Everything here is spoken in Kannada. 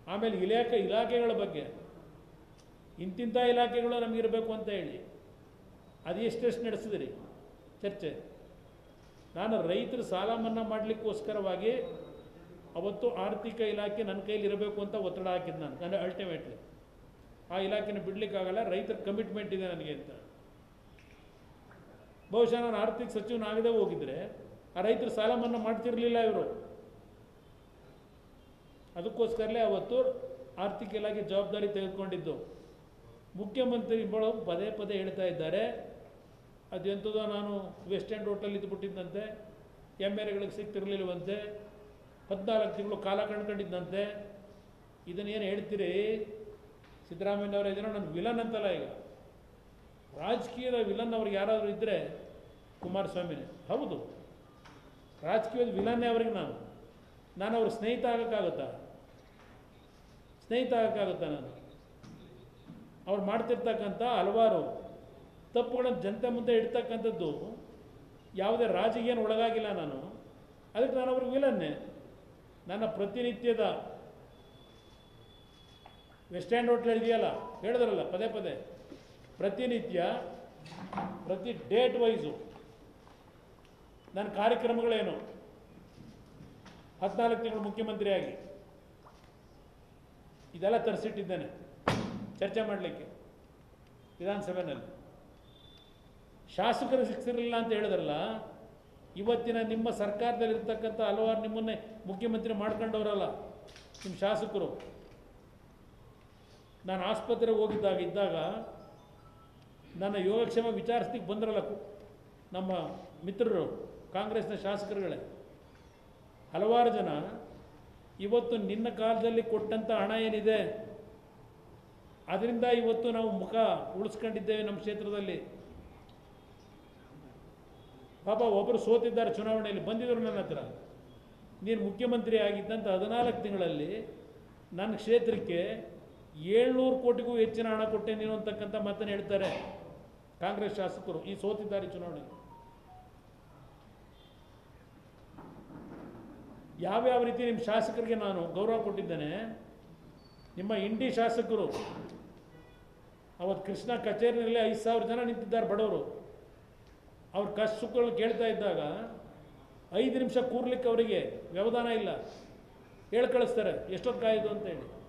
ಆಮೇಲೆ ಇಲಾಖೆ ಇಲಾಖೆಗಳ ಬಗ್ಗೆ ಇಂತಿಂಥ ಇಲಾಖೆಗಳು ನಮಗಿರಬೇಕು ಅಂತ ಹೇಳಿ ಅದು ಎಷ್ಟೆಷ್ಟು ನಡೆಸಿದಿರಿ ಚರ್ಚೆ ನಾನು ರೈತರ ಸಾಲ ಮನ್ನಾ ಮಾಡಲಿಕ್ಕೋಸ್ಕರವಾಗಿ ಅವತ್ತು ಆರ್ಥಿಕ ಇಲಾಖೆ ನನ್ನ ಕೈಲಿ ಇರಬೇಕು ಅಂತ ಒತ್ತಡ ಹಾಕಿದ್ದು ನಾನು ನನ್ನ ಅಲ್ಟಿಮೇಟ್ಲಿ ಆ ಇಲಾಖೆನ ಬಿಡಲಿಕ್ಕಾಗಲ್ಲ ರೈತರ ಕಮಿಟ್ಮೆಂಟ್ ಇದೆ ನನಗೆ ಅಂತ ಬಹುಶಃ ನಾನು ಆರ್ಥಿಕ ಸಚಿವನಾಗದೇ ಹೋಗಿದ್ರೆ ಆ ರೈತರ ಸಾಲ ಮನ್ನಾ ಮಾಡ್ತಿರಲಿಲ್ಲ ಇವರು ಅದಕ್ಕೋಸ್ಕರಲೇ ಅವತ್ತು ಆರ್ಥಿಕ ಇಲಾಖೆ ಜವಾಬ್ದಾರಿ ತೆಗೆದುಕೊಂಡಿದ್ದು ಮುಖ್ಯಮಂತ್ರಿಗಳು ಪದೇ ಪದೇ ಹೇಳ್ತಾ ಇದ್ದಾರೆ ಅದೆಂಥದೋ ನಾನು ವೆಸ್ಟ್ ಎಂಡ್ ಹೋಟೆಲ್ ಇದ್ದುಬಿಟ್ಟಿದ್ದಂತೆ ಎಮ್ ಎಲ್ ಎಗಳಿಗೆ ಸಿಗ್ತಿರ್ಲಿಲ್ವಂತೆ ಹದಿನಾಲ್ಕು ತಿಂಗಳು ಕಾಲ ಕಂಡ್ಕೊಂಡಿದ್ದಂತೆ ಇದನ್ನೇನು ಹೇಳ್ತೀರಿ ಸಿದ್ದರಾಮಯ್ಯನವರ ಇದನ್ನು ನನ್ನ ವಿಲನ್ ಅಂತಲ್ಲ ಈಗ ರಾಜಕೀಯದ ವಿಲನ್ ಅವ್ರಿಗೆ ಯಾರಾದರೂ ಇದ್ದರೆ ಕುಮಾರಸ್ವಾಮಿನೇ ಹೌದು ರಾಜಕೀಯದ ವಿಲನ್ನೇ ಅವ್ರಿಗೆ ನಾನು ನಾನು ಅವ್ರ ಸ್ನೇಹಿತ ಆಗೋಕ್ಕಾಗುತ್ತಾ ಸ್ನೇಹಿತ ಆಗೋಕ್ಕಾಗುತ್ತಾ ನಾನು ಅವ್ರು ಮಾಡ್ತಿರ್ತಕ್ಕಂಥ ಹಲವಾರು ತಪ್ಪುಗಳನ್ನು ಜನತೆ ಮುಂದೆ ಇಡ್ತಕ್ಕಂಥದ್ದು ಯಾವುದೇ ರಾಜಿಗೇನು ಒಳಗಾಗಿಲ್ಲ ನಾನು ಅದಕ್ಕೆ ನಾನು ಅವ್ರಿಗೆ ವಿಲನ್ನೇ ನನ್ನ ಪ್ರತಿನಿತ್ಯದ ವೆಸ್ಟ್ ಎಂಡ್ ಹೋಟ್ಲ್ ಇದೆಯಲ್ಲ ಹೇಳಿದ್ರಲ್ಲ ಪದೇ ಪದೇ ಪ್ರತಿನಿತ್ಯ ಪ್ರತಿ ಡೇಟ್ ವೈಸು ನನ್ನ ಕಾರ್ಯಕ್ರಮಗಳೇನು ಹದಿನಾಲ್ಕು ತಿಂಗಳು ಮುಖ್ಯಮಂತ್ರಿಯಾಗಿ ಇದೆಲ್ಲ ತರಿಸಿಟ್ಟಿದ್ದೇನೆ ಚರ್ಚೆ ಮಾಡಲಿಕ್ಕೆ ವಿಧಾನಸಭೆಯಲ್ಲಿ ಶಾಸಕರು ಸಿಕ್ಸಿರಲಿಲ್ಲ ಅಂತ ಹೇಳಿದ್ರಲ್ಲ ಇವತ್ತಿನ ನಿಮ್ಮ ಸರ್ಕಾರದಲ್ಲಿರ್ತಕ್ಕಂಥ ಹಲವಾರು ನಿಮ್ಮನ್ನೇ ಮುಖ್ಯಮಂತ್ರಿ ಮಾಡ್ಕೊಂಡವರಲ್ಲ ನಿಮ್ಮ ಶಾಸಕರು ನಾನು ಆಸ್ಪತ್ರೆಗೆ ಹೋಗಿದ್ದಾಗ ಇದ್ದಾಗ ನನ್ನ ಯೋಗಕ್ಷೇಮ ವಿಚಾರಿಸ್ಲಿಕ್ಕೆ ಬಂದ್ರಲ್ಲ ಕು- ನಮ್ಮ ಮಿತ್ರರು ಕಾಂಗ್ರೆಸ್ನ ಶಾಸಕರುಗಳೇ ಹಲವಾರು ಜನ ಇವತ್ತು ನಿನ್ನ ಕಾಲದಲ್ಲಿ ಕೊಟ್ಟಂಥ ಹಣ ಏನಿದೆ ಅದರಿಂದ ಇವತ್ತು ನಾವು ಮುಖ ಉಳಿಸ್ಕೊಂಡಿದ್ದೇವೆ ನಮ್ಮ ಕ್ಷೇತ್ರದಲ್ಲಿ ಪಾಪ ಒಬ್ಬರು ಸೋತಿದ್ದಾರೆ ಚುನಾವಣೆಯಲ್ಲಿ ಬಂದಿದ್ದರು ನನ್ನ ಹತ್ರ ನೀನು ಮುಖ್ಯಮಂತ್ರಿ ಆಗಿದ್ದಂಥ ಹದಿನಾಲ್ಕು ತಿಂಗಳಲ್ಲಿ ನನ್ನ ಕ್ಷೇತ್ರಕ್ಕೆ ಏಳ್ನೂರು ಕೋಟಿಗೂ ಹೆಚ್ಚಿನ ಹಣ ಕೊಟ್ಟೆ ನೀನು ಅಂತಕ್ಕಂಥ ಮಾತನ್ನು ಹೇಳ್ತಾರೆ ಕಾಂಗ್ರೆಸ್ ಶಾಸಕರು ಈ ಸೋತಿದ್ದಾರೆ ಚುನಾವಣೆ ಯಾವ್ಯಾವ ರೀತಿ ನಿಮ್ಮ ಶಾಸಕರಿಗೆ ನಾನು ಗೌರವ ಕೊಟ್ಟಿದ್ದೇನೆ ನಿಮ್ಮ ಇಂಡಿ ಶಾಸಕರು ಅವತ್ತು ಕೃಷ್ಣ ಕಚೇರಿನಲ್ಲಿ ಐದು ಸಾವಿರ ಜನ ನಿಂತಿದ್ದಾರೆ ಬಡವರು ಅವ್ರ ಕಷ್ಟ ಸುಖಗಳನ್ನ ಕೇಳ್ತಾ ಇದ್ದಾಗ ಐದು ನಿಮಿಷ ಕೂರ್ಲಿಕ್ಕೆ ಅವರಿಗೆ ವ್ಯವಧಾನ ಇಲ್ಲ ಹೇಳಿ ಕಳಿಸ್ತಾರೆ ಎಷ್ಟೊತ್ತು ಕಾಯ್ದು ಅಂತೇಳಿ